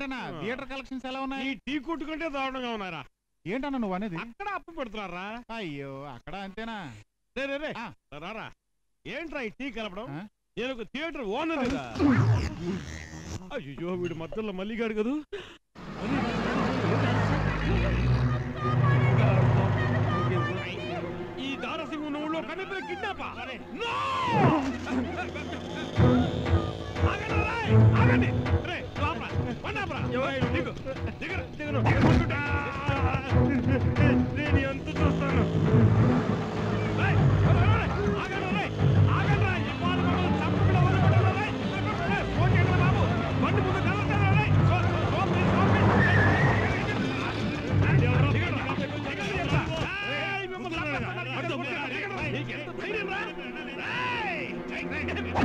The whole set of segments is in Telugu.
ఏంటన్నా థియేటర్ కలెక్షన్స్ ఎలా ఉన్నాయి ఈ టీ కొట్టు కంటే దారుణంగా ఉన్నారా ఏంటన్నా నువ్వు అనేది అక్కడ అప్పు పెడుతున్నారా అయ్యో అక్కడ అంతేనా రే రే రే ఆ. రారా ఏంట్రా ఈ టీ కలపడం ఆ? నేను ఒక థియేటర్ ఓనర్ అయ్యో వీడు మధ్యలో మల్లిగాడు కదూ ఈ దారసింగ్ ఉన్న ఊళ్ళో కనిపిన కిడ్నాపా నో! ఆగండి రేయ్! ఆగండి! రేయ్, లోపల, పండాపరా. ఏయ్, దిగు, దిగరు, దిగరు, దిగమంటుంటా. నేను ఎంత చూస్తాను రేయ్, రేయ్, రేయ్, ఆగండి రేయ్, ఆగండి రేయ్, ఇవాళ మమ్మల్ని చంపకుండా వదిలిపెట్టండి రేయ్. రేయ్, ఫోన్ చేయండి బాబు, బండి ముందు కదలకండి రేయ్. So, so, please, so, please. ఎవరో దిగండి, దిగండి చెప్తా. రేయ్, మిమ్మల్ని చంపేస్తాను. దిగండి, నీకెంత ధైర్యం రా? రేయ్!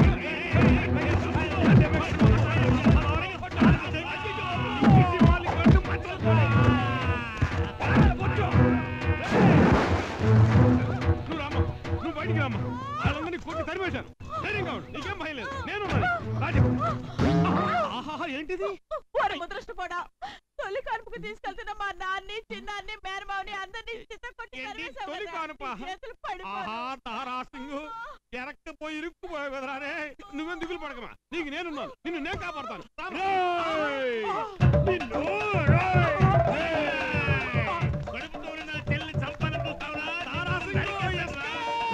నువ్వు రామ్మా నువ్వు బయటికి రామ్మా వాళ్ళందరినీ కొట్టి తరిమేశాను ధైర్యంగా ఉండు నీకేం భయం లేదు నేను రాజు ఆహా ఏంటిది వాడు ముద్రష్టపోడా తొలి కనుపుకు తీసుకెళ్తున్న మా నాన్ని చిన్నాన్ని మేనమావని అందరినీ చిత్తకొట్టి ఏంటి? తరిమేశావు తొలి కదా. కానుపా? నీ చేతులు పడిపోను. ఆహా తారాసింగ్ ఎరక్కపోయి ఇరుక్కుపోయావు కదరా రే నువ్వేం దిగులు పడకమా నీకు నేనున్నాను నిన్ను నేను కాపాడతాను రేయ్! నిన్ను, రేయ్! రేయ్! కడుపుతో ఉన్న నా చెల్లిని చంపాలని చూస్తావురా? తారాసింగ్, yes, రా!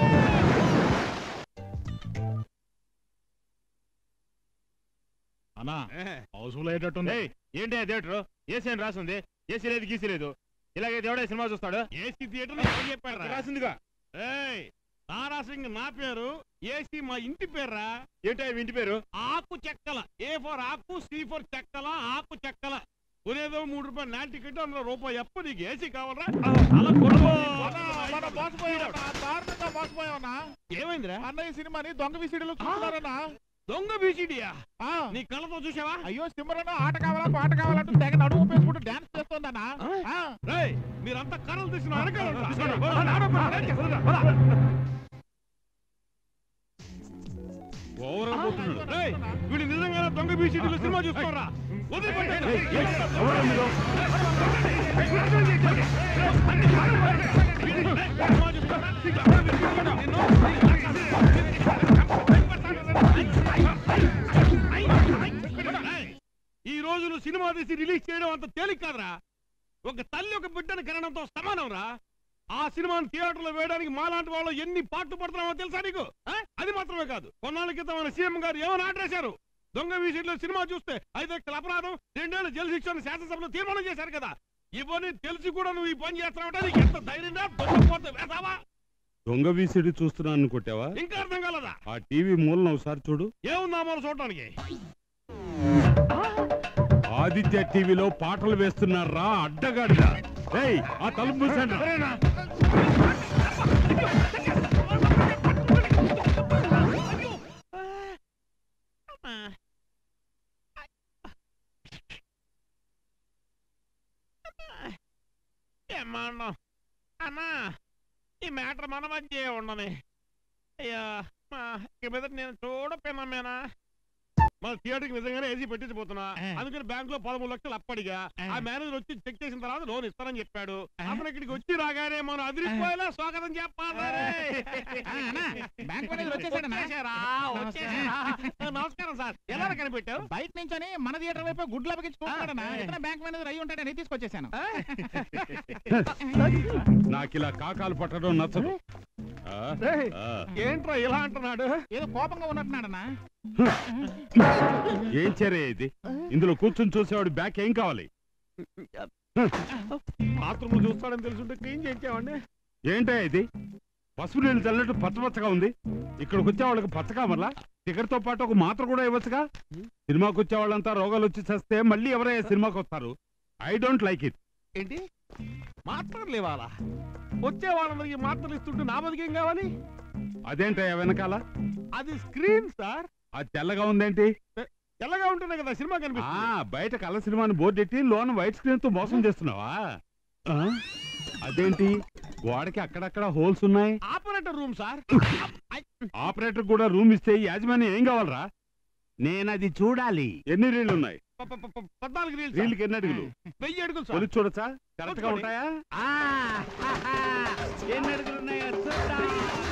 అన్నా ఏ. హౌస్ఫుల్ అయ్యేటట్టుంది ఏయ్, ఏంటి ఆ థియేటర్ ఏసీ అని రాసింది ఏసీ లేదు గీసీ లేదు ఇలాగే దేవుడే సినిమా చూస్తాడు ఏసీ థియేటర్ చెప్పారు రాసిందిగా ఏయ్ తారాసింగ్ నా పేరు ఏసీ మా ఇంటి పేర్రా ఏంటో ఇంటి పేరు ఆకు చెక్కల ఏ ఫర్ ఆకు సి ఫర్ చెక్కల ఆకు చెక్కల కొనేదో మూడు రూపాయలు నా టికెట్ అందులో రూపాయి ఎప్ప నీకు ఏసీ కావాలరా అలా కొనుక్కో. దారుణంగా మోసపోయావన్నా ఏమైందిరా అన్నయ్య సినిమాని దొంగ విసిడిలో చూస్తున్నారన్నా దొంగ బీసీడియా ఆ, నీ కళ్ళతో చూసావా అయ్యో సిమ్మరన్న ఆట కావాలా పాట కావాలంటూ తెగ నడుము పేసుకుంటూ డాన్స్ చేస్తోందన్నా ఆ, రేయ్ మీరంతా కర్రలు తీసిన వీడు నిజంగా దొంగ బీసీడీలో సినిమా చూసుకోరా ఈ రోజు నువ్వు సినిమా తీసి రిలీజ్ చేయడం అంత తేలిక కాదురా ఒక తల్లి ఒక బిడ్డని కనడంతో సమానం రా ఆ సినిమాని థియేటర్ లో వేయడానికి మాలాంటి వాళ్ళు ఎన్ని పాటలు పడుతున్నామో తెలుసా నీకు ఆ? అది మాత్రమే కాదు కొన్నాళ్ళ క్రితం మన సీఎం గారు ఏమని ఆర్డర్ చేశారు దొంగ విషయంలో సినిమా చూస్తే ఐదు లక్షల అపరాధం రెండేళ్ల జైలు శిక్ష అని శాసనసభలో తీర్మానం చేశారు కదా ఇవన్నీ తెలిసి కూడా నువ్వు ఈ పని చేస్తావంటే నీకు ఎంత ధైర్యంగా దొంగపోతే వేసావా దొంగ వీసిడి చూస్తున్నాను కొట్టావా ఇంకా అర్థం కాలదా ఆ టీవీ మూలన ఒకసారి చూడు ఏముందా మనం చూడటానికి ఆదిత్య టీవీలో పాటలు వేస్తున్నారా అడ్డగాడిద ఏయ్ ఆ తలుపు మూసేయండి. ఏమన్నా అన్నా ఈ మ్యాటర్ మన మధ్య ఉండని అయ్యా మా ఇక మీద నేను చూడపోయినా మన థియేటర్కి నిజంగానే ఏసీ పెట్టించబోతున్నా ఆ. అందుకని బ్యాంక్ లో పదమూడు లక్షలు అప్పడిగా ఆ. ఆ మేనేజర్ వచ్చి చెక్ చేసిన తర్వాత లోన్ ఇస్తానని చెప్పాడు అతను ఇక్కడికి వచ్చి రాగానే మనం అదిరిపోయేలా స్వాగతం చెప్పాలి ఆ, అన్నా, బ్యాంక్ మేనేజర్ వచ్చేసాడన్నా? వచ్చేసారా? వచ్చేసారా? నమస్కారం సార్ ఎలా కనిపెట్టారు బయట నుంచొని మన థియేటర్ వైపు గుడ్లు అప్పగించి చూస్తున్నాడన్నా ఆ. ఇతను బ్యాంక్ మేనేజర్ అయి ఉంటాడని తీసుకొచ్చేసాను నాకు ఇలా కాకాలు పట్టడం నచ్చదు ఆ, ఏయ్, ఆ. ఏంట్రా ఇలా అంటున్నాడు ఏదో కోపంగా ఉన్నట్టున్నాడన్నా ఏం చర్య ఇది ఇందులో కూర్చొని చూసేవాడు బ్యాక్ ఏం కావాలి బాత్రూమ్ లో చూస్తాడని తెలుసుంటే క్లీన్ చేయించామండి ఏంటో ఇది పసుపు నీళ్ళు చల్లట్టు పచ్చపచ్చగా ఉంది ఇక్కడికి వచ్చే వాళ్ళకి పచ్చగా మళ్ళా టికెట్ తో పాటు ఒక మాత్ర కూడా ఇవ్వచ్చుగా సినిమాకి వచ్చే వాళ్ళంతా రోగాలు వచ్చి చేస్తే మళ్ళీ ఎవరయ్యా సినిమాకి వస్తారు ఐ డోంట్ లైక్ ఇట్ ఏంటి మాత్రలు లేవాలా వచ్చే వాళ్ళందరికి మాత్రలు ఇస్తుంటే నా బతికేం కావాలి అదేంటయ్యా వెనకాల అది స్క్రీన్ సార్ అది తెల్లగా ఉందేంటి తెల్లగా ఉంటేనే కదా సినిమా ఆ కనిపిస్తుంది బయట కళ్ళ సినిమాని బోర్డు ఎట్టి లోన వైట్ స్క్రీన్ తో మోసం చేస్తున్నావా ఆ? అదేంటి గోడకి అక్కడక్కడ హోల్స్ ఉన్నాయి ఆపరేటర్ రూమ్ సార్ ఆపరేటర్ కూడా రూమ్ ఇస్తే యాజమాన్యం ఏం కావాలరా నేను అది చూడాలి ఎన్ని రీళ్లు ఉన్నాయి ప- ప- ప- పద్నాలుగు రీల్స్ వీళ్ళకి ఎన్ని అడుగులు వెయ్యి అడుగులు సార్ కొలి చూడచ్చా కరెక్ట్ గా చూడండి. ఉంటాయా ఎన్ని అడుగులు ఉన్నాయో చూద్దాం.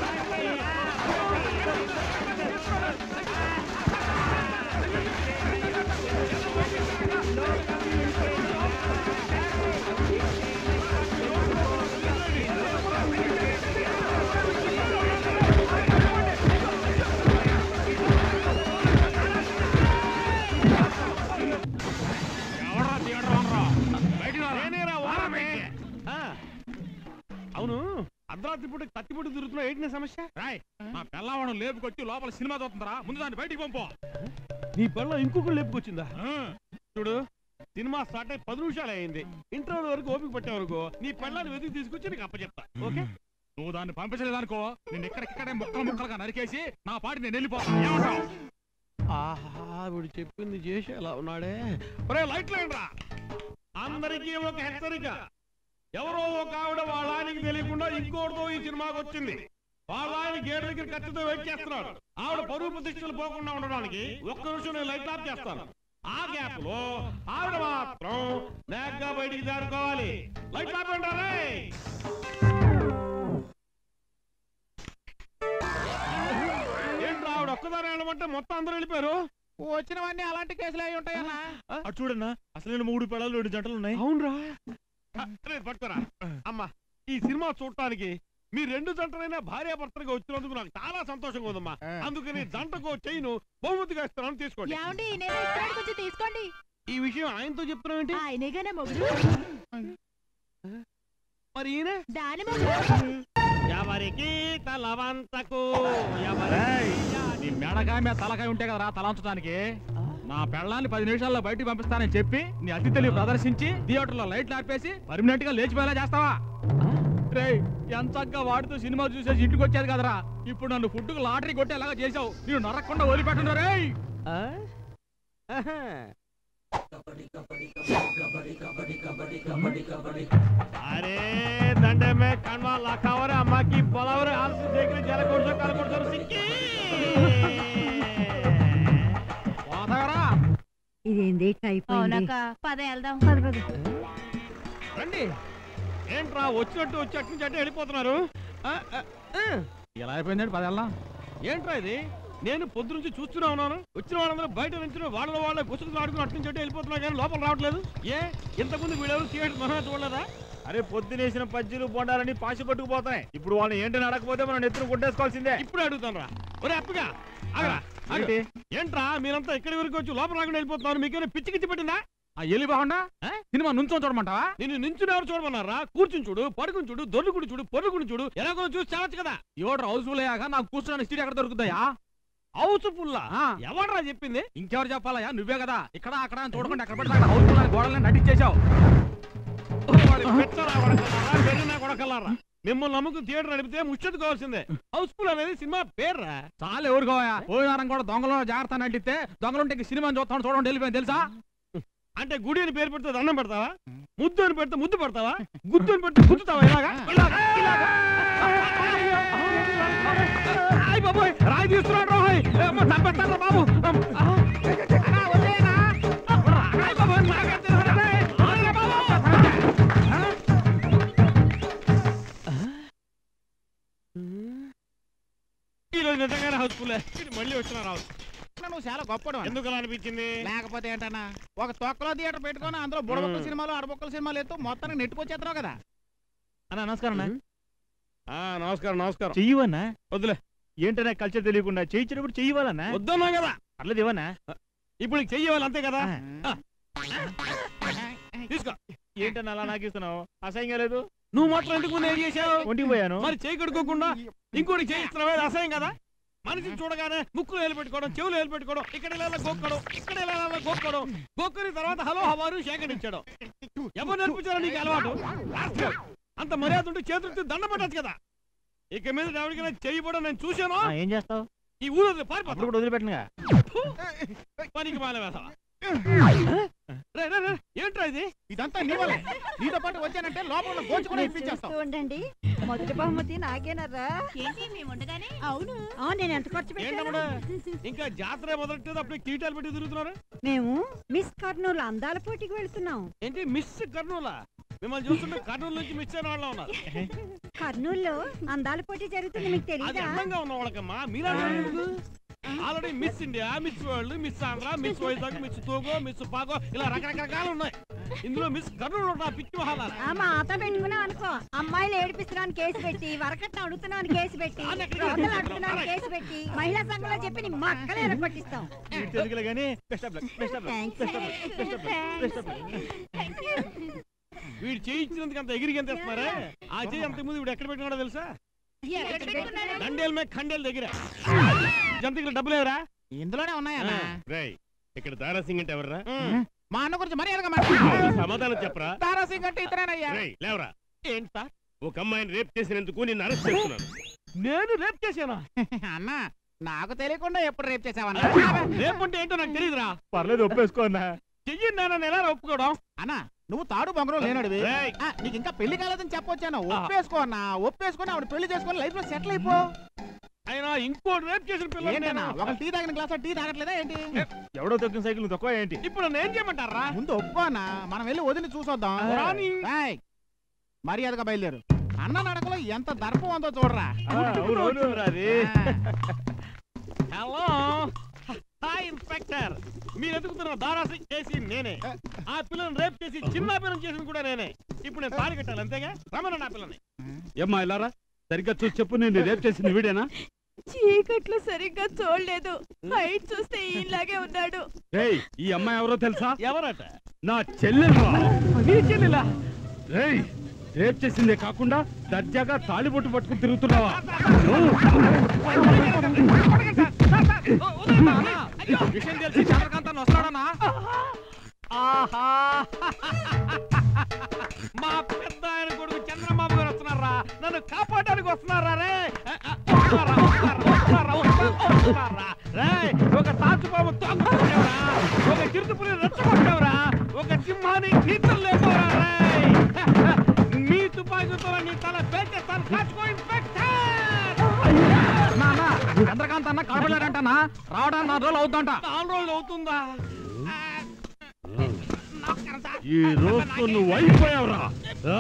ఎవడ్రా థియేటర్ ఓనరు? బయటికి రారా. నేనేరా రారా ఓనర్ని. బయటికి. ఆ. అవును అర్ధరాత్రి పూట కత్తి పుట్టి తిరుగుతున్నా ఏంటి నీ సమస్య రాయ్ నా పిల్లవాడు లేపుకొచ్చి లోపల సినిమా చూస్తుందిరా ముందు దాన్ని బయటికి పంపు నీ పళ్ళ ఇంకొకరు లేపుకొచ్చిందా చూడు సినిమా స్టార్ట్ అయ్యి పది నిమిషాలు అయింది ఇంటర్వెల్ వరకు ఓపిక పట్టే వరకు నీ పెళ్ళాన్ని వెతికి తీసుకొచ్చి నీకు అప్పచెప్తా ఓకే నువ్వు దాన్ని పంపించలేదనుకో నేను ఇక్కడిక్కడే ముక్కలు ముక్కలుగా నరికేసి నా పాటి నేను వెళ్ళిపోతాను ఏమంటావు ఆహా వీడు చెప్పింది చేసి ఎలా ఉన్నాడే ఒరే లైట్ లేండ్రా అందరికీ ఒక హెచ్చరిక ఎవరో ఒక ఆవిడ వాళ్ళ ఆయనకి తెలియకుండా ఇంకోటితో ఈ సినిమాకి వచ్చింది వాళ్ళ ఆయన గేట్ దగ్గర కత్తితో వెయిట్ చేస్తున్నాడు ఆవిడ పరువు ప్రతిష్టలు పోకుండా ఉండడానికి ఒక్క నిమిషం నేను లైట్ ఆఫ్ చేస్తాను ఆ గ్యాప్ లో ఆవిడ మాత్రం నేగ్గా బయటికి జారుకోవాలి లైట్ ఆఫ్ అంటారే ఏంట్రా ఆవిడ ఒక్కదాని వెళ్ళమంటే మొత్తం అందరూ వెళ్ళిపోయారు వచ్చినవన్నీ అలాంటి కేసులు అయి ఉంటాయన్నా అటు చూడన్నా అసలు నేను మూడు పెళ్ళాలు రెండు జంటలు ఉన్నాయి అవునరా పట్టుకోరా అమ్మా ఈ సినిమా చూడటానికి మీ రెండు జంటలైనా భార్యాభర్తలుగా వచ్చినందుకు నాకు చాలా సంతోషంగా ఉందమ్మా ఆ. అందుకని జంటకు చైను బహుమతిగా ఇస్తున్నాను తీసుకోండి ఏమండి నేను ఇస్తున్నాను కొంచెం తీసుకోండి ఈ విషయం ఆయనతో చెప్తున్నావు ఏంటి ఆయనేగానే మొగుడు మరి ఈయన దాని మొగుడు ఎవరికి తలవంతకు నీ మెడకాయ మీద తలకాయ ఉంటే కదరా తలంచడానికి నా పెళ్ళాన్ని పది నిమిషాల్లో బయటికి పంపిస్తానని చెప్పి నీ అతి తెలివి ప్రదర్శించి థియేటర్లో లైట్లు ఆర్పేసి పర్మనెంట్ గా లేచిపోయేలా చేస్తావా రే ఎంచక్క వాడితో సినిమా చూసేసి ఇంటికి వచ్చేది కదరా ఇప్పుడు నన్ను ఫుడ్కు లాటరీ కొట్టేలాగా చేసావు నేను నరకకుండా వదిలిపెట్టను రే అరే దండే మే కన్వా లఖావరే అమ్మాకి పొలవరే ఆల్సి దేకరే జల కొడుచో కల కొడుచో సిక్కి పోతావరా ఇదేంది టైప్ అవునక్క పద వెళ్దాం రండి ఏంట్రా వచ్చినట్టు వచ్చి అటు నుంచి అటే వెళ్ళిపోతున్నారు ఆ, ఆ, ఆ. ఎలా అయిపోయిందండి పది వెళ్దాం ఏంట్రా ఇది నేను పొద్దు నుంచి చూస్తూనే ఉన్నాను వచ్చిన వాళ్ళందరూ బయట నుంచి వాళ్ళ వాళ్ళ గుసుకులు ఆడుకుని అటు నుంచి అటే వెళ్ళిపోతున్నారు కానీ లోపల రావట్లేదు ఏ ఇంతకుముందు వీడెవరు థియేటర్ మహా చూడలేదా అరే పొద్దునేసిన పజ్జీలు బొండాలని పాసి పట్టుకుపోతాయి ఇప్పుడు వాళ్ళని ఏంటని అడగకపోతే మనం నెత్తులు కొట్టేసుకోవాల్సిందే ఇప్పుడే అడుగుతాను రా ఒరే అప్పగా ఆగరా ఆగు. ఏంటి? ఏంట్రా మీరంతా ఇక్కడి వరకు వచ్చి లోపల రాకుండా వెళ్ళిపోతున్నారు మీకేమైనా పిచ్చి గిచ్చి పెట్టిందా ఆ ఎలి బాగుండా సినిమా నుంచో చూడమంటావా నిన్ను నించుని ఎవరు చూడమన్నారా కూర్చుని చూడు పడుకుని చూడు దొర్లుకుని చూడు పొర్లుకుని చూడు ఎలాగో చూసి చావచ్చు కదా ఎవడు హౌస్ఫుల్ అయ్యాక నాకు కూర్చోడానికి సీట్ ఎక్కడ దొరుకుతాయా హౌస్ ఫుల్లా ఆ. ఎవడరా చెప్పింది ఇంకెవరు చెప్పాలయ్యా నువ్వే కదా ఇక్కడ అక్కడ అని చూడకుండా ఎక్కడ పడితే అక్కడ హౌస్ఫుల్ అని గోడలను నటించేశావు వాడి పెచ్చరా కొడకల్లారా, వెర్రినా కొడకల్లారా. మిమ్మల్ని నమ్ముకుని థియేటర్ నడిపితే ముచ్చెత్తుకోవాల్సిందే హౌస్ఫుల్ అనేది సినిమా పేర్రా చాలా ఎవరుకోవా పోయినారం కూడా దొంగలో జాగ్రత్త నటిస్తే దొంగలుంటే ఇంక సినిమా చూస్తాను చూడండి వెళ్ళిపోయింది తెలుసా అంటే గుడి అని పేరు పెడితే దండం పెడతావా ముద్దు అని పెడితే ముద్దు పెడతావా గుద్దు అని పెడితే గుద్దుతావా ఇలాగా ఇలాగా, ఇలాగా. ఆయ్ బాబోయ్ రాయి తీసుకున్నాడు రోయ్ ఏమ్మా, చంపేస్తాడ్రా బాబు ఆ, అన్నా, వదిలేయనా? ఆయ్ బాబోయ్, నాకేం తెలుసురా, రేయ్? వదిలే బాబు. ఆ? ఈ రోజు నిజంగానే హౌస్ఫుల్ మళ్ళీ వచ్చినా రావచ్చు నువ్వు చాలా గొప్పడు ఎందుకు అలా అనిపించింది లేకపోతే ఏంటన్నా ఒక తొక్కలో థియేటర్ పెట్టుకొని అందులో బుడబొక్కల మ్మ్. సినిమాలు అడబొక్కల సినిమాలు ఎత్తు మొత్తానికి నెట్టుకొచ్చేస్తున్నావు కదా అన్న నమస్కారం అన్న ఆ నమస్కారం నమస్కారం చెయ్యవన్నా వద్దులే ఏంటన్నా కల్చర్ తెలియకుండా చేయించినప్పుడు చెయ్యవాలన్నా వద్దన్నా కదా పర్లేదు ఇవ్వనా ఇప్పుడు నీకు చెయ్యాలి అంతే కదా ఆ. తీసుకో ఏంటన్నా అలా నాకిస్తున్నావు అసహ్యంగా లేదు నువ్వు మాత్రం ఎందుకు ముందు ఏం చేసావు ఒంటికి పోయాను మరి చేయి కడుక్కోకుండా ఇంకోటి చేయిస్తున్నావే అది అసహ్యం కదా మనిషిని చూడగానే ముక్కులు ఏలు పెట్టుకోవడం చెవులు ఏలు పెట్టుకోవడం ఇక్కడ ఇలా గోక్కడం ఇక్కడ ఇలా గోక్కడం గోక్కుని తర్వాత హలో హవారు సేకరించడం ఎవరు నేర్పించారో నీకు అలవాటు రాస్కల్. అంత మర్యాద ఉంటే చేతులతో దండ పెట్టచ్చు కదా ఇక మీద ఎవరికైనా చేయబడం నేను చూశాను ఆ, ఏం చేస్తావు ఈ ఊరు అప్పుడు పారిపోతాడు కూడా వదిలిపెట్టనుగా పనికి మాల వేసవా రే, రే, రే, ఏంట్రా ఇది ఇదంతా నీ వల్లే నీతో పాటు వచ్చానంటే లోపల ఉన్న గోచు కూడా మీరు ఇప్పించేస్తాం చూస్తూ ఉండండి మొదటి బహుమతి నాకేనరా ఏంటి మేము ఉండగానే అవును ఆ, నేను ఎంత ఖర్చు ఏంటమ్మా పెట్టాను ఇంకా జాతర మొదలెట్టేది అప్పుడు కీటాలు పెట్టి తిరుగుతున్నారు మేము మిస్ కర్నూలు అందాల పోటీకి వెళ్తున్నాం ఏంటి మిస్ కర్నూలా మిమ్మల్ని చూస్తుంటే కర్నూలు నుంచి మిస్ అయిన వాళ్ళ ఉన్నారు కర్నూలులో అందాల పోటీ జరుగుతుంది మీకు అది తెలియదా అందంగా ఉన్న వాళ్ళకమ్మా మీరా already miss India miss world miss Andhra miss Vizag miss తోగో మిస్ పాగో ఇలా రకరకాలు ఉన్నాయి ఇందులో మిస్ కర్నూలు ఉన్న పిచ్చి మహాలారా ఆ మాత పెట్టుకున్నాం అనుకో అమ్మాయిలు ఏడిపిస్తున్నాను కేసు పెట్టి వరకట్న అడుగుతున్నాను కేసు పెట్టి రోడ్లు అడుగుతున్నాను కేసు పెట్టి మహిళా సంఘంలో చెప్పి నీ మక్కలే ఎరగొట్టిస్తాం తెలుగులే కానీ best of luck best of luck thanks best of luck best of luck best of luck వీడు చేయించినందుకు అంత ఎగిరికి ఎంత ఇస్తున్నారా ఆ చేయి అంత ముందు వీడు ఎక్కడ పెట్టుకున్నాడో తెలుసా ఎక్కడ పెట్టుకున్నాడు దండేల మీద ఖండేల దగ్గర జంతికలు డబ్బులు లేవరా ఇందులోనే ఉన్నాయన్నా రేయ్ ఇక్కడ దారాసింగ్ అంటే ఎవర్రా మా అన్న గురించి మర్యాదగా మాట్లాడు సమాధానం చెప్పరా తారాసింగ్ అంటే ఇతరేనయ్యా రేయ్ లేవరా ఏంటి సార్ ఒక అమ్మాయిని రేప్ చేసినందుకు నేను అరెస్ట్ చేస్తున్నాను నేను రేప్ చేశానా అన్నా నాకు తెలియకుండా ఎప్పుడు రేపు చేసావన్నా రేప్ అంటే ఏంటో నాకు తెలియదురా పర్లేదు ఒప్పేసుకో అన్నా చెయ్యి నాన్న ఎలా ఒప్పుకోవడం అన్నా నువ్వు తాడు బొంగరం లేనడివి రేయ్. ఆ, నీకు ఇంకా పెళ్లి కాలేదని చెప్పొచ్చాను ఒప్పేసుకో అన్నా ఒప్పేసుకొని ఆవిడ పెళ్లి చేసుకొని లైఫ్ లో సెటిల్ అయిపో అయినా ఇంకో రేప్ చేసిన పిల్లలు ఏంటన్నా నేను. ఒక టీ తాగిన గ్లాస్ టీ తాగట్లేదా ఏంటి ఎవడో తొక్కిన సైకిల్ నువ్వు తక్కువ ఏంటి ఇప్పుడు నన్ను ఏం చేయమంటారా ముందు ఒప్పుకో అన్నా మనం వెళ్ళి వదిలి చూసొద్దాం రాని. రేయ్, మర్యాదగా బయలుదేరు అన్న నడకలో ఎంత దర్పం ఉందో చూడరా ఆ, అవును, అవును, రా అది. హలో హాయ్ ఇన్స్పెక్టర్ మీరు ఎదుగుతున్న దారాసి చేసి నేనే ఆ పిల్లని రేప్ చేసి చిన్న పిల్లని చేసింది కూడా నేనే ఇప్పుడు నేను తాళి కట్టాలి అంతేగా రమణ నా పిల్లని ఏమ్మా ఇలారా సరిగ్గా చూసి చెప్పు నేను రేపు చేసింది వీడేనా చీకట్లో సరిగ్గా చూడలేదు హైట్ చూస్తే ఈయనలాగే ఉన్నాడు రేయ్ ఈ అమ్మాయి ఎవరో తెలుసా ఎవరట నా చెల్లెలు నీ చెల్లెలా రేయ్ రేప్ చేసిందే కాకుండా దర్జాగా తాళిబొట్టు పట్టుకుని తిరుగుతున్నావా విషయం తెలిసి చంద్రకాంత్ అన్న వస్తాడన్నా ఆహా మా పెద్ద ఆయన కొడుకు చంద్రబాబు గారు వస్తున్నారా నన్ను కాపాడడానికి వస్తున్నారా రే వస్తున్నారా, వస్తున్నారా, వస్తున్నారా, వస్తున్నారా, వస్తున్నారా? రేయ్, ఒక తాచుపాము తోకరా ఒక చిరుతుపులి రెచ్చగొట్టావురా ఒక సింహాన్ని నీతులు లేకపోరా రేయ్ మీ తుపాకీతో నీ తల పేచేస్తాను కాచుకో ఇన్స్పెక్టర్ నాన్న చంద్రకాంత్ అన్న కనపడలేడంటనా రావడానికి నాలుగు రోజులు అవుతుందంట నాలుగు రోజులు అవుతుందా ఆ, నమస్కారం సార్. ఈ రోజు నువ్వు అయిపోయావురా ఆ!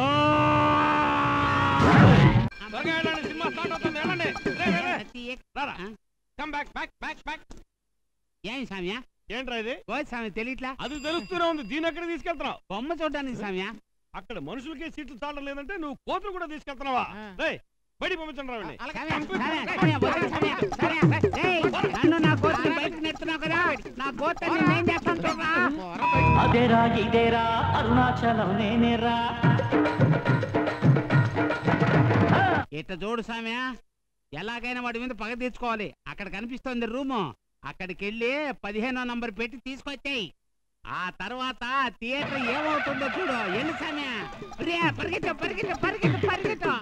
త్వరగా వెళ్ళండి, సినిమా స్టార్ట్ అవుతుంది వెళ్ళండి రే, రే, రే. రారా come back back back back ఏం సామ్యా ఏంట్రా ఇది ఓ సామి తెలియట్లా అది తెలుస్తూనే ఉంది దీని ఎక్కడ తీసుకెళ్తున్నావు బొమ్మ చూడడానికి సామ్యా అక్కడ మనుషులకే సీట్లు చాలడం లేదంటే నువ్వు కోతులు కూడా తీసుకెళ్తున్నావా ఆ. రేయ్ బయట పంపించండి రావండి నన్ను నా కోతుని బయటకు నెడుతున్నావు కదా నా కోతని నేను చేస్తాను చూడరా అదేరా ఇదేరా అరుణాచలం నేనేరా ఇట్ట చూడు సామ్య ఎలాగైనా వాడి మీద పగ తీర్చుకోవాలి అక్కడ కనిపిస్తోంది రూము అక్కడికి వెళ్ళి పదిహేనో నంబర్ పెట్టి తీసుకొచ్చాయి ఆ తర్వాత థియేటర్ ఏమవుతుందో చూడు ఎన్ని సామ్య రే పరిగెత్తు పరిగెత్తు పరిగెత్తు పరిగెత్తు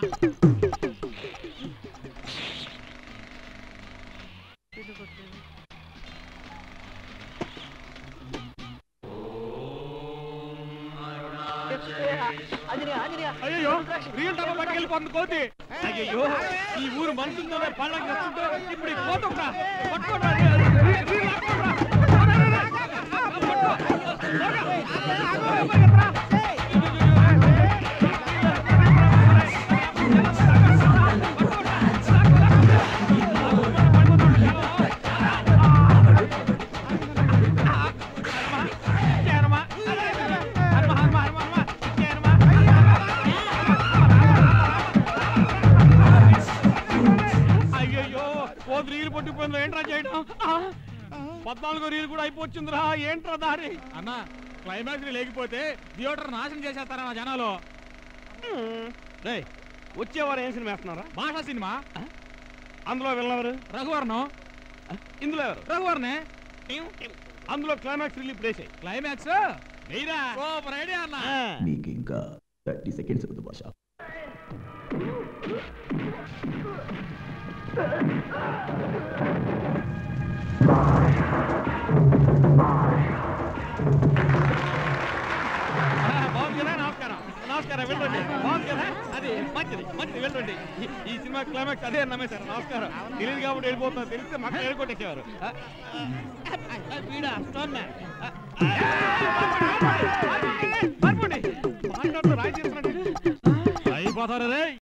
అయ్యో రియల్ డబ్బా పట్టుకెళ్ళిపోతుంది కోతి అయ్యో ఈ ఊరు మనుషులతోనే పండగ చేస్తుంటే ఇప్పుడు ఈ కోత ఒకటా? పట్టుకోరా, రీ- రీ- రీ- లాక్కోరా. చేరమా. హనుమ, హనుమ, హనుమ, హనుమ. చేరమా. అయ్యయ్యో కోతి రీలు పట్టుకుపోయింది ఏంట్రా చేయడం ఆ! పద్నాలుగో రీలు కూడా అయిపోవచ్చిందిరా ఏంట్రా దారి అన్న క్లైమాక్స్ లేకపోతే థియేటర్ నాశనం చేసేస్తారా జనాలు రే వచ్చేవారు ఏం సినిమా వేస్తున్నారా భాషా సినిమా అందులో వెళ్ళవరు రఘువర్ణం ఇందులో ఎవరు రఘువర్ణే అందులో క్లైమాక్స్ రిలీజ్ ప్లేస్ క్లైమాక్స్ వెయ్యరా సూపర్ ఐడియా అన్న నీకు ఇంకా థర్టీ సెకండ్స్ ఉంది భాష ఆ, బాగుంది కదా నమస్కారం నమస్కారం వెళ్ళండి బాగుంది కదా అది మంచిది మంచిది వెళ్ళండి ఈ- ఈ సినిమా క్లైమాక్స్ అదే నమ్మేశారు నమస్కారం తెలియదు కాబట్టి వెళ్ళిపోతున్నారు తెలిస్తే మక్కలు వెళ్ళికొట్టేసేవారు ఆ, ఆ, ఆ, వీడా స్టోన్ మ్యాన్ ఆ, ఆ, పారిపోండి, పారిపోండి. మాట్లాడుతూ రాయి తీస్తున్నట్టు అయిపోతారు రే